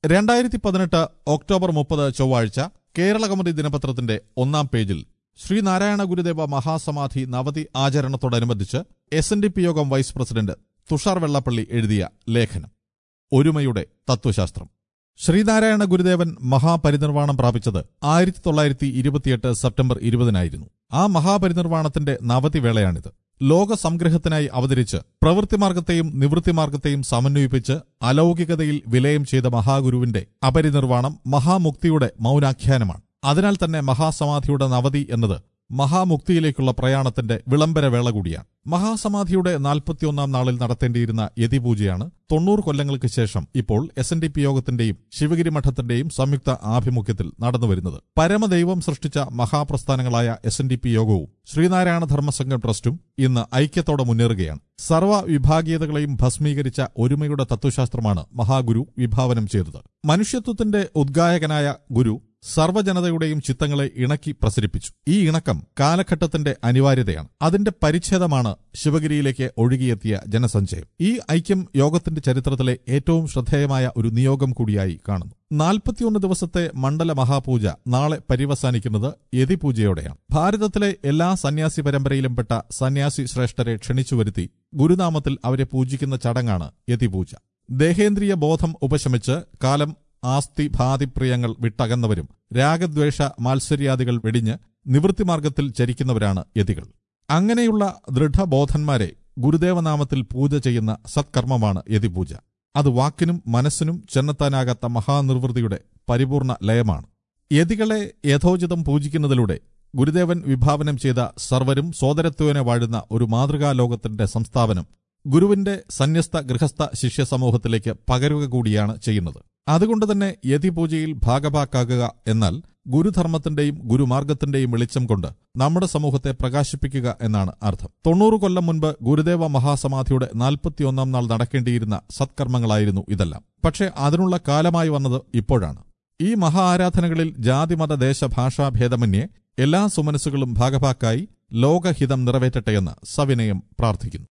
രണ്ടായിരത്തി പതിനെട്ട് ഒക്ടോബർ മുപ്പത് ചൊവ്വാഴ്ച കേരള കൗമുദി ദിനപത്രത്തിന്റെ ഒന്നാം പേജിൽ ശ്രീനാരായണ ഗുരുദേവ മഹാസമാധി നവതി ആചരണത്തോടനുബന്ധിച്ച് എസ് എൻ ഡി പി യോഗം വൈസ് പ്രസിഡന്റ് തുഷാർ വെള്ളപ്പള്ളി എഴുതിയ ലേഖനം ഒരുമയുടെ തത്വശാസ്ത്രം ശ്രീനാരായണ ഗുരുദേവൻ മഹാപരിനിർവാണം പ്രാപിച്ചത് ആയിരത്തി തൊള്ളായിരത്തി ഇരുപത്തിയെട്ട് സെപ്റ്റംബർ ഇരുപതിനായിരുന്നു ആ മഹാപരിനിർവാണത്തിന്റെ നവതി വേളയാണിത് ലോക സംഗ്രഹത്തിനായി അവതരിച്ച് പ്രവൃത്തിമാർഗത്തെയും നിവൃത്തിമാർഗത്തെയും സമന്വയിപ്പിച്ച് അലൗകികതയിൽ വിലയം ചെയ്ത മഹാഗുരുവിന്റെ അപരിനിർവാണം മഹാമുക്തിയുടെ മൗനാഖ്യാനമാണ് അതിനാൽ തന്നെ മഹാസമാധിയുടെ നവതി എന്നത് മഹാമുക്തിയിലേക്കുള്ള പ്രയാണത്തിന്റെ വിളംബരവേള കൂടിയാണ് മഹാസമാധിയുടെ നാൽപ്പത്തിയൊന്നാം നാളിൽ നടത്തേണ്ടിയിരുന്ന യതിപൂജയാണ് തൊണ്ണൂറ് കൊല്ലങ്ങൾക്ക് ശേഷം ഇപ്പോൾ എസ് എൻ ഡി പി യോഗത്തിന്റെയും ശിവഗിരി മഠത്തിന്റെയും സംയുക്ത ആഭിമുഖ്യത്തിൽ നടന്നുവരുന്നത് പരമദൈവം സൃഷ്ടിച്ച മഹാപ്രസ്ഥാനങ്ങളായ എസ് എൻ ഡി പി യോഗവും ശ്രീനാരായണ ധർമ്മസംഘം ട്രസ്റ്റും ഇന്ന് ഐക്യത്തോടെ മുന്നേറുകയാണ് സർവ്വ വിഭാഗീയതകളെയും ഭസ്മീകരിച്ച ഒരുമയുടെ തത്വശാസ്ത്രമാണ് മഹാഗുരു വിഭാവനം ചെയ്തത് മനുഷ്യത്വത്തിന്റെ ഉദ്ഗായകനായ ഗുരു സർവ്വജനതയുടെയും ചിത്തങ്ങളെ ഇണക്കി പ്രസരിപ്പിച്ചു ഈ ഇണക്കം കാലഘട്ടത്തിന്റെ അനിവാര്യതയാണ് അതിന്റെ പരിച്ഛേദമാണ് ശിവഗിരിയിലേക്ക് ഒഴുകിയെത്തിയ ജനസഞ്ചയം ഈ ഐക്യം യോഗത്തിന്റെ ചരിത്രത്തിലെ ഏറ്റവും ശ്രദ്ധേയമായ ഒരു നിയോഗം കൂടിയായി കാണുന്നു നാൽപ്പത്തിയൊന്ന് ദിവസത്തെ മണ്ഡല മഹാപൂജ നാളെ പര്യവസാനിക്കുന്നത് യതിപൂജയോടെയാണ് ഭാരതത്തിലെ എല്ലാ സന്യാസി പരമ്പരയിലും പെട്ട സന്യാസി ശ്രേഷ്ഠരെ ക്ഷണിച്ചുവരുത്തി ഗുരുനാമത്തിൽ അവരെ പൂജിക്കുന്ന ചടങ്ങാണ് യതിപൂജ ദേഹേന്ദ്രിയ ബോധം ഉപശമിച്ച് കാലം ആസ്തി ഭാതിപ്രിയങ്ങൾ വിട്ടകന്നവരും രാഗദ്വേഷ മാത്സര്യാദികൾ വെടിഞ്ഞ് നിവൃത്തിമാർഗത്തിൽ ചരിക്കുന്നവരാണ് യതികൾ അങ്ങനെയുള്ള ദൃഢബോധന്മാരെ ഗുരുദേവനാമത്തിൽ പൂജ ചെയ്യുന്ന സത്കർമ്മമാണ് യതിപൂജ അത് വാക്കിനും മനസ്സിനും ചെന്നെത്താനാകാത്ത മഹാനിർവൃതിയുടെ പരിപൂർണ ലയമാണ് യതികളെ യഥോചിതം പൂജിക്കുന്നതിലൂടെ ഗുരുദേവൻ വിഭാവനം ചെയ്ത സർവരും സോദരത്വേന വാഴുന്ന ഒരു മാതൃകാ ലോകത്തിന്റെ സംസ്ഥാപനം ഗുരുവിന്റെ സന്യസ്ത ഗൃഹസ്ഥ ശിഷ്യ സമൂഹത്തിലേക്ക് പകരുക കൂടിയാണ് ചെയ്യുന്നത് അതുകൊണ്ട് തന്നെ യതിപൂജയിൽ ഭാഗഭാക്കാകുക എന്നാൽ ഗുരുധർമ്മത്തിന്റെയും ഗുരുമാർഗത്തിന്റെയും വെളിച്ചം കൊണ്ട് നമ്മുടെ സമൂഹത്തെ പ്രകാശിപ്പിക്കുക എന്നാണ് അർത്ഥം തൊണ്ണൂറ് കൊല്ലം മുൻപ് ഗുരുദേവ മഹാസമാധിയുടെ നാൽപ്പത്തിയൊന്നാം നാൾ നടക്കേണ്ടിയിരുന്ന സത്കർമ്മങ്ങളായിരുന്നു ഇതെല്ലാം പക്ഷേ അതിനുള്ള കാലമായി വന്നത് ഇപ്പോഴാണ് ഈ മഹാ ആരാധനകളിൽ ജാതിമത ദേശ ഭാഷാ ഭേദമന്യേ എല്ലാ സുമനസ്സുകളും ഭാഗഭാക്കായി ലോകഹിതം നിറവേറ്റട്ടെയെന്ന് സവിനയം പ്രാർത്ഥിക്കുന്നു